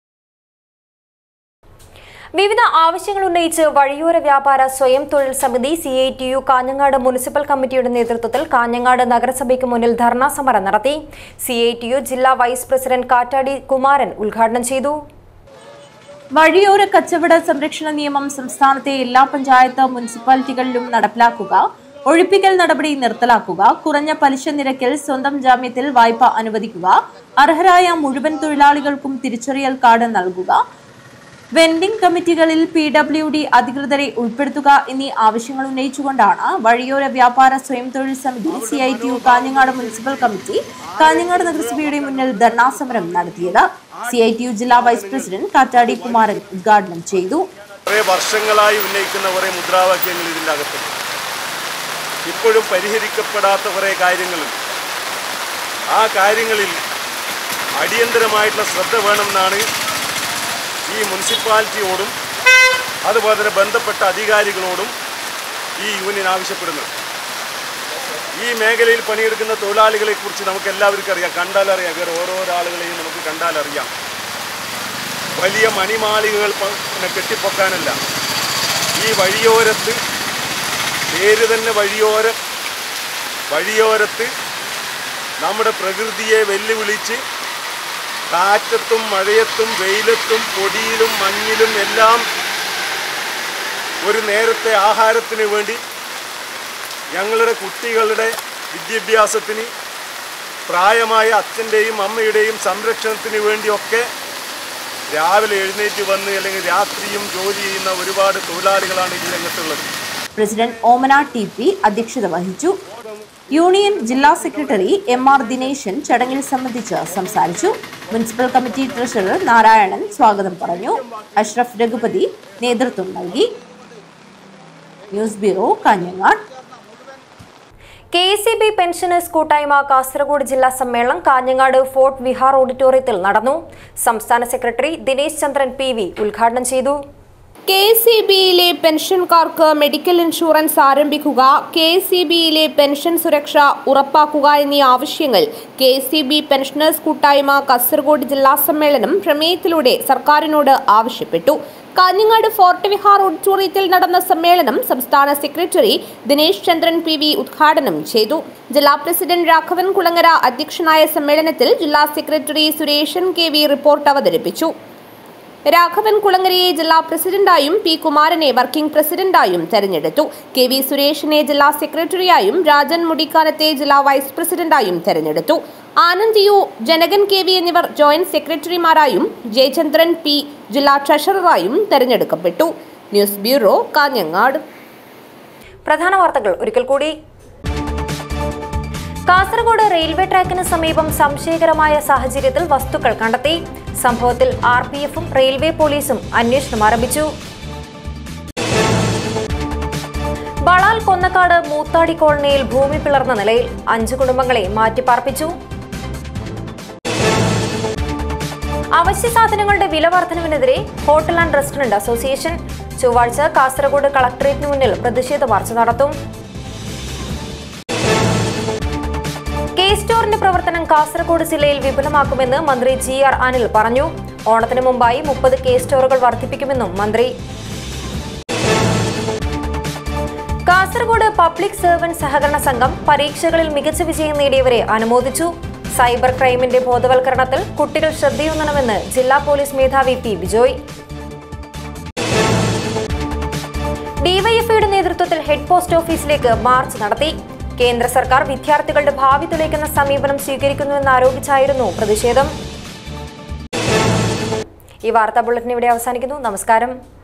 വിവിധ ആവശ്യങ്ങൾ ഉന്നയിച്ച് വഴിയോര വ്യാപാര സ്വയം തൊഴിൽ സമിതി C I T U Kanhangad municipal കമ്മിറ്റിയുടെ നേതൃത്വത്തിൽ കാഞ്ഞങ്ങാട് നഗരസഭയ്ക്ക് മുന്നിൽ ധർണാ സമരം നടത്തി സി ഐ ടി യു ജില്ലാ വൈസ് പ്രസിഡന്റ് കാറ്റാടി കുമാരൻ ഉദ്ഘാടനം ചെയ്തു വഴിയോര കച്ചവട സംരക്ഷണ നിയമം സംസ്ഥാനത്തെ എല്ലാ പഞ്ചായത്ത് മുനിസിപ്പാലിറ്റികളിലും നടപ്പിലാക്കുക ഒഴിപ്പിക്കൽ നടപടി നിർത്തലാക്കുക കുറഞ്ഞ പലിശ നിരക്കിൽ സ്വന്തം ജാമ്യത്തിൽ വായ്പ അനുവദിക്കുക അർഹരായ മുഴുവൻ തൊഴിലാളികൾക്കും തിരിച്ചറിയൽ കാർഡ് നൽകുക വെൻഡിംഗ് കമ്മിറ്റികളിൽ പി ഡബ്ല്യു ഡി അധികൃതരെ ഉൾപ്പെടുത്തുക എന്നീ ആവശ്യങ്ങൾ ഉന്നയിച്ചുകൊണ്ടാണ് വഴിയോര വ്യാപാര സ്വയം തൊഴിൽ സമിതി C I T U Kanhangad municipal committee Kanhangad നഗരസഭയുടെ മുന്നിൽ ധർണാ സമരം നടത്തിയത് സി ഐ ടി യു ജില്ലാ വൈസ് പ്രസിഡന്റ് കാറ്റാടി കുമാരൻ ഉദ്ഘാടനം ചെയ്തു കുറേ വർഷങ്ങളായി ഉന്നയിക്കുന്ന കുറേ മുദ്രാവാക്യങ്ങൾ ഇതിൻ്റെ അകത്തുണ്ട് ഇപ്പോഴും പരിഹരിക്കപ്പെടാത്ത കുറേ കാര്യങ്ങളുണ്ട് ആ കാര്യങ്ങളിൽ അടിയന്തരമായിട്ടുള്ള ശ്രദ്ധ വേണമെന്നാണ് ഈ മുനിസിപ്പാലിറ്റിയോടും അതുപോലെ തന്നെ ബന്ധപ്പെട്ട അധികാരികളോടും ഈ യൂണിയൻ ആവശ്യപ്പെടുന്നത് ഈ മേഖലയിൽ പണിയെടുക്കുന്ന തൊഴിലാളികളെ കുറിച്ച് നമുക്ക് എല്ലാവർക്കും അറിയാം കണ്ടാലറിയാം വേറെ ഓരോരോ ആളുകളെയും നമുക്ക് കണ്ടാലറിയാം വലിയ മണിമാളികകൾ പ- പിന്നെ കെട്ടിപ്പൊക്കാനല്ല ഈ വഴിയോരത്ത് പേര് തന്നെ വഴിയോര വഴിയോരത്ത് നമ്മുടെ പ്രകൃതിയെ വെല്ലുവിളിച്ച് കാറ്റത്തും മഴയത്തും വെയിലത്തും പൊടിയിലും മഞ്ഞിലും എല്ലാം ഒരു നേരത്തെ ആഹാരത്തിന് വേണ്ടി ഞങ്ങളുടെ കുട്ടികളുടെ വിദ്യാഭ്യാസത്തിന് പ്രായമായ അച്ഛൻ്റെയും അമ്മയുടെയും സംരക്ഷണത്തിന് വേണ്ടിയൊക്കെ രാവിലെ എഴുന്നേറ്റ് വന്ന് അല്ലെങ്കിൽ രാത്രിയും ജോലി ചെയ്യുന്ന ഒരുപാട് തൊഴിലാളികളാണ് ഈ രംഗത്തുള്ളത് പ്രസിഡന്റ് ഓമന ടി പി അധ്യക്ഷത വഹിച്ചു യൂണിയൻ ജില്ലാ സെക്രട്ടറി എം ആർ ദിനേശൻ ചടങ്ങിൽ സംബന്ധിച്ച് സംസാരിച്ചു മുനിസിപ്പൽ കമ്മിറ്റി ട്രഷറർ നാരായണൻ സ്വാഗതം പറഞ്ഞു അഷ്റഫ് രഘുപതി നേതൃത്വം നൽകി news bureau Kanhangad K C B pensioners കൂട്ടായ്മ കാസർഗോഡ് ജില്ലാ സമ്മേളനം കാഞ്ഞങ്ങാട് ഫോർട്ട് വിഹാർ ഓഡിറ്റോറിയത്തിൽ നടന്നു സംസ്ഥാന secretary Dinesh Chandran P V ഉദ്ഘാടനം ചെയ്തു കെ സി ബിയിലെ പെൻഷൻകാർക്ക് മെഡിക്കൽ ഇൻഷുറൻസ് ആരംഭിക്കുക കെ സി ബിയിലെ പെൻഷൻ സുരക്ഷ ഉറപ്പാക്കുക എന്നീ ആവശ്യങ്ങൾ കെ സി ബി പെൻഷനേഴ്സ് കൂട്ടായ്മ കാസർഗോഡ് ജില്ലാ സമ്മേളനം പ്രമേയത്തിലൂടെ സർക്കാരിനോട് ആവശ്യപ്പെട്ടു കാഞ്ഞങ്ങാട് ഫോർട്ട് വിഹാർ ഓഡിറ്റോറിയത്തിൽ നടന്ന സമ്മേളനം സംസ്ഥാന secretary Dinesh Chandran P V ഉദ്ഘാടനം ചെയ്തു ജില്ലാ പ്രസിഡന്റ് രാഘവൻ കുളങ്ങര അധ്യക്ഷനായ സമ്മേളനത്തിൽ ജില്ലാ secretary Sureshan K V report അവതരിപ്പിച്ചു രാഘവൻ കുളങ്ങരയെ ജില്ലാ പ്രസിഡന്റായും പി കുമാരനെ വർക്കിംഗ് പ്രസിഡന്റായും തെരഞ്ഞെടുത്തു കെ വി സുരേഷിനെ ജില്ലാ സെക്രട്ടറിയായും രാജൻ മുടിക്കാനത്തെ ജില്ലാ വൈസ് പ്രസിഡന്റായും തെരഞ്ഞെടുത്തു Anand U Janakan K V എന്നിവർ ജോയിന്റ് സെക്രട്ടറിമാരായും ജയചന്ദ്രൻ പി ജില്ലാ ട്രഷററായും തെരഞ്ഞെടുക്കപ്പെട്ടു ന്യൂസ് ബ്യൂറോ കാഞ്ഞങ്ങാട് പ്രധാന വാർത്തകൾ ഒരിക്കൽ കൂടി കാസർഗോഡ് റെയിൽവേ ട്രാക്കിന് സമീപം സംശയകരമായ സാഹചര്യത്തിൽ വസ്തുക്കൾ കണ്ടെത്തി സംഭവത്തിൽ ആർ പി എഫും റെയിൽവേ പോലീസും അന്വേഷണം ആരംഭിച്ചു ബളാൽ കൊന്നക്കാട് മൂത്താടി കോളനിയിൽ ഭൂമി പിളർന്ന നിലയിൽ അഞ്ചു കുടുംബങ്ങളെ മാറ്റിപ്പാർപ്പിച്ചു അവശ്യ സാധനങ്ങളുടെ വില വർധനവിനെതിരെ ഹോട്ടൽ ആൻഡ് റെസ്റ്റോറന്റ് അസോസിയേഷൻ ചൊവ്വാഴ്ച കാസർഗോഡ് കളക്ടറേറ്റിന് മുന്നിൽ പ്രതിഷേധ മാർച്ച് നടത്തും കെ സ്റ്റോറിന്റെ പ്രവർത്തനം കാസർഗോഡ് ജില്ലയിൽ വിപുലമാക്കുമെന്ന് മന്ത്രി ജി ആർ അനിൽ പറഞ്ഞു ഓണത്തിന് മുമ്പായി മുപ്പത് കെ സ്റ്റോറുകൾ വർദ്ധിപ്പിക്കുമെന്നും മന്ത്രി കാസർഗോഡ് പബ്ലിക് സർവന്റ് സഹകരണ സംഘം പരീക്ഷകളിൽ മികച്ച വിജയം നേടിയവരെ അനുമോദിച്ചു സൈബർ ക്രൈമിന്റെ ബോധവൽക്കരണത്തിൽ കുട്ടികൾ ശ്രദ്ധയൂന്നണമെന്ന് ജില്ലാ പോലീസ് മേധാവി പി ബിജോയ് ഡിവൈഎഫ്ഐയുടെ നേതൃത്വത്തിൽ ഹെഡ് പോസ്റ്റ് ഓഫീസിലേക്ക് മാർച്ച് നടത്തി കേന്ദ്ര സർക്കാർ വിദ്യാർത്ഥികളുടെ ഭാവി തെളിയിക്കുന്ന സമീപനം സ്വീകരിക്കുന്നുവെന്ന് ആരോപിച്ചായിരുന്നു പ്രതിഷേധം ഈ വാർത്താ ബുള്ളറ്റിൻ ഇവിടെ അവസാനിക്കുന്നു നമസ്കാരം